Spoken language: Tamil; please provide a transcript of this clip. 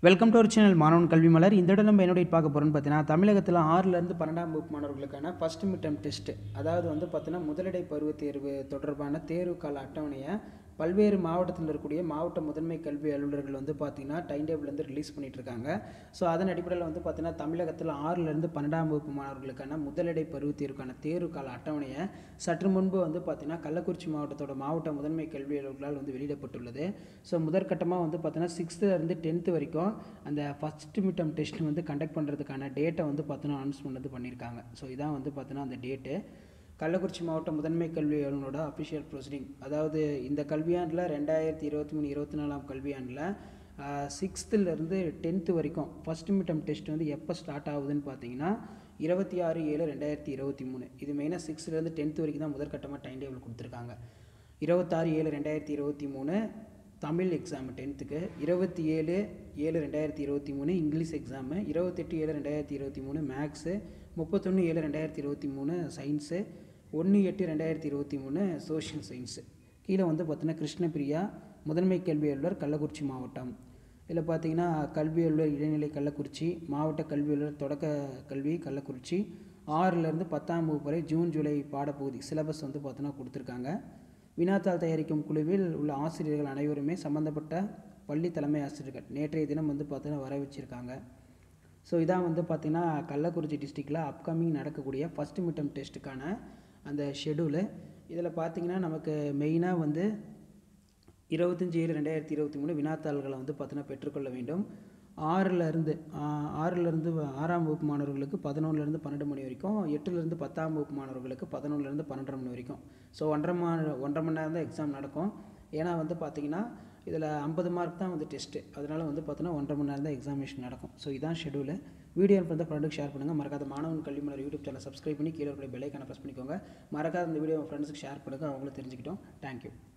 வெல்கம் டு அவர் சேனல் மாணவன் கல்வி மலர் இந்த இடம் நம்ம என்னோட பார்க்க போகிறோம்னு பார்த்தீங்கன்னா தமிழகத்தில் ஆறிலேருந்து பன்னெண்டாம் வகுப்பு மாணவர்களுக்கான ஃபஸ்ட் மிட்டம் டெஸ்ட் அதாவது வந்து பார்த்தீங்கன்னா முதலிடை பருவத் தேர்வு தொடர்பான தேர்வு கால அட்டவணையை பல்வேறு மாவட்டத்தில் இருக்கக்கூடிய மாவட்ட முதன்மை கல்வி அலுவலர்கள் வந்து பார்த்திங்கன்னா டைம் டேபிள் வந்து ரிலீஸ் பண்ணிட்டு இருக்காங்க ஸோ அதன் அடிப்படையில் வந்து பார்த்திங்கன்னா தமிழகத்தில் ஆறிலிருந்து பன்னெண்டாம் வகுப்பு மாணவர்களுக்கான முதலிடை பருவத் தேர்வுக்கான தேர்வு கால அட்டவணையை சற்று முன்பு வந்து பார்த்திங்கன்னா கள்ளக்குறிச்சி மாவட்டத்தோட மாவட்ட முதன்மை கல்வி அலுவலர்களால் வந்து வெளியிடப்பட்டுள்ளது ஸோ முதற்கட்டமாக வந்து பார்த்தீங்கன்னா சிக்ஸ்த்துலேருந்து டென்த்து வரைக்கும் அந்த ஃபஸ்ட் மிட்டம் டெஸ்ட் வந்து கண்டக்ட் பண்ணுறதுக்கான டேட்டை வந்து பார்த்தீங்கன்னா அனௌன்ஸ்மெண்ட் வந்து பண்ணியிருக்காங்க ஸோ இதான் வந்து பார்த்தீங்கன்னா அந்த டேட்டு கள்ளக்குறிச்சி மாவட்ட முதன்மை கல்வி அலுவலரோட அஃபிஷியல் ப்ரொசீடிங் அதாவது இந்த கல்வியாண்டில் ரெண்டாயிரத்தி இருபத்தி மூணு இருபத்தி நாலாம் கல்வியாண்டில் சிக்ஸ்த்துலேருந்து டென்த்து வரைக்கும் ஃபஸ்ட் மிட்டம் டெஸ்ட் வந்து எப்போ ஸ்டார்ட் ஆகுதுன்னு பார்த்தீங்கன்னா இருபத்தி ஆறு ஏழு ரெண்டாயிரத்தி இருபத்தி மூணு இது மெயினாக சிக்ஸ்த்துலேருந்து டென்த்து வரைக்கும் தான் முதற்கட்டமாக டைம் டேபிள் கொடுத்துருக்காங்க இருபத்தாறு ஏழு ரெண்டாயிரத்தி இருபத்தி மூணு தமிழ் எக்ஸாம் டென்த்துக்கு இருபத்தி ஏழு ஏழு ரெண்டாயிரத்தி இருபத்தி மூணு இங்கிலீஷ் எக்ஸாமு இருபத்தெட்டு ஏழு ரெண்டாயிரத்தி இருபத்தி மூணு மேக்ஸு முப்பத்தொன்று ஏழு ரெண்டாயிரத்தி இருபத்தி மூணு சயின்ஸு ஒன்று எட்டு ரெண்டாயிரத்தி இருபத்தி மூணு சோஷியல் சயின்ஸு கீழே வந்து பார்த்தீங்கன்னா கிருஷ்ணபிரியா முதன்மை கல்வி அலுவலர் கள்ளக்குறிச்சி மாவட்டம் இதில் பார்த்தீங்கன்னா கல்வி அலுவலர் இடைநிலை கள்ளக்குறிச்சி மாவட்ட கல்வி அலுவலர் தொடக்க கல்வி கள்ளக்குறிச்சி ஆறுலேருந்து பத்தாம் வகுப்பு வரை ஜூன் ஜூலை பாடப்பகுதி சிலபஸ் வந்து பார்த்தோன்னா கொடுத்துருக்காங்க வினாத்தாள் தயாரிக்கும் குழுவில் உள்ள ஆசிரியர்கள் அனைவருமே சம்மந்தப்பட்ட பள்ளி தலைமை ஆசிரியர்கள் நேற்றைய தினம் வந்து பார்த்தீங்கன்னா வர வச்சுருக்காங்க ஸோ இதான் வந்து பார்த்திங்கன்னா கள்ளக்குறிச்சி டிஸ்ட்ரிக்டில் அப்கமிங் நடக்கக்கூடிய ஃபஸ்ட் மிட்டம் டெஸ்ட்டுக்கான அந்த ஷெடியூலு இதில் பார்த்தீங்கன்னா நமக்கு மெயினாக வந்து இருபத்தஞ்சி ஏழு ரெண்டாயிரத்தி இருபத்தி மூணு வினாத்தாள்களை வந்து பார்த்தீங்கன்னா பெற்றுக்கொள்ள வேண்டும் ஆறிலிருந்து ஆறிலிருந்து ஆறாம் வகுப்பு மாணவர்களுக்கு பதினொன்றுலேருந்து பன்னெண்டு மணி வரைக்கும் எட்டுலேருந்து பத்தாம் வகுப்பு மாணவர்களுக்கு பதினொன்றுலேருந்து பன்னெண்டரை மணி வரைக்கும் ஸோ ஒன்றரை மா ஒன்றரை மணி நேரம் தான் எக்ஸாம் நடக்கும் ஏன்னா வந்து பார்த்திங்கன்னா இதில் ஐம்பது மார்க் தான் வந்து டெஸ்ட்டு அதனால் வந்து பார்த்தீங்கன்னா ஒன்றரை மணி நேரம் தான் எக்ஸாமினேஷன் நடக்கும் ஸோ இதான் ஷெடியூலு வீடியோ வந்து ஃப்ரெண்டுக்கு ஷேர் பண்ணுங்கள் மறக்காத மாணவன் கல்வி மலர் யூடியூப் சேனல் சப்ஸ்கிரைப் பண்ணி கீழே இருக்கிற பெல்லைக்கான ப்ரெஸ் பண்ணிக்கோங்க மறக்காத இந்த வீடியோ ஃப்ரெண்ட்ஸுக்கு ஷேர் பண்ணுங்கள் அவங்களும் தெரிஞ்சுக்கிட்டோம் தேங்க்யூ